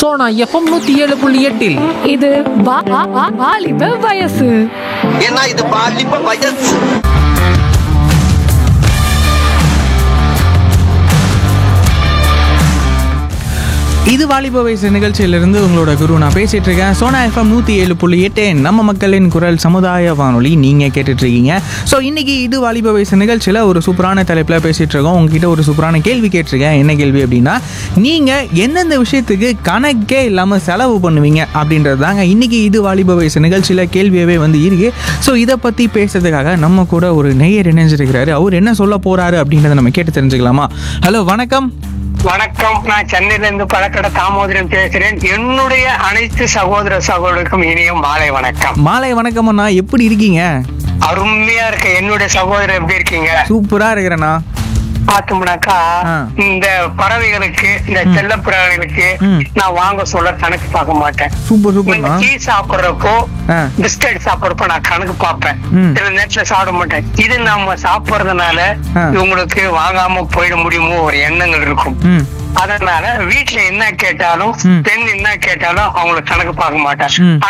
Sona FM நூத்தி ஏழு புள்ளி எட்டில் இது வா- வா- வா- வாலிப வயசு ஏன்னா இது பாலிப்ப வயசு இது வாலிப வயசு நிகழ்ச்சியிலிருந்து உங்களோட குரு நான் பேசிட்டு இருக்கேன் சோனா எஃப்எம் நூற்றி ஏழு புள்ளி எட்டு நம்ம மக்களின் குரல் சமுதாய வானொலி நீங்கள் கேட்டுட்டு இருக்கீங்க ஸோ இன்னைக்கு இது வாலிப வயசு நிகழ்ச்சியில் ஒரு சூப்பரான தலைப்பில் பேசிட்டு இருக்கோம் உங்ககிட்ட ஒரு சூப்பரான கேள்வி கேட்டிருக்கேன் என்ன கேள்வி அப்படின்னா நீங்கள் எந்தெந்த விஷயத்துக்கு கணக்கே இல்லாமல் செலவு பண்ணுவீங்க அப்படின்றது தாங்க இன்னைக்கு இது வாலிப வயசு நிகழ்ச்சியில் கேள்வியவே வந்து இருக்கு ஸோ இதை பற்றி பேசுறதுக்காக நம்ம கூட ஒரு நெய்யர் இணைஞ்சிருக்கிறாரு அவர் என்ன சொல்ல போறாரு அப்படின்றத நம்ம கேட்டு தெரிஞ்சுக்கலாமா ஹலோ வணக்கம் வணக்கம் நான் சென்னையில இருந்து பழக்கடை தாமோதரன் பேசுறேன் என்னுடைய அனைத்து சகோதர சகோதரருக்கும் இனிய மாலை வணக்கம் மாலை வணக்கம் அண்ணா எப்படி இருக்கீங்க அருமையா இருக்க என்னுடைய சகோதரர் எப்படி இருக்கீங்க சூப்பரா இருக்கிறேண்ணா பார்த்தோம்னாக்கா ஆ. இந்த பறவைகளுக்கு இந்த செல்ல பிராணிகளுக்கு ம். நான் வாங்க சொல்ல கணக்கு பார்க்க மாட்டேன் சூப்பர் சூப்பர்ண்ணா டீ சாப்பிடுறப்போ ஆ. பிஸ்கட் சாப்பிடுறப்போ நான் கணக்கு பார்ப்பேன் ம். சில நேரத்துல சாப்பிட மாட்டேன் இது நம்ம சாப்பிடுறதுனால ஆ. இவங்களுக்கு வாங்காம போயிட முடியுமோ ஒரு எண்ணங்கள் இருக்கும் ம் அதனால வீட்டுல என்ன கேட்டாலும் ம். பெண் என்ன கேட்டாலும் அவங்களுக்கு கணக்கு பார்க்க மாட்டேன் ம்.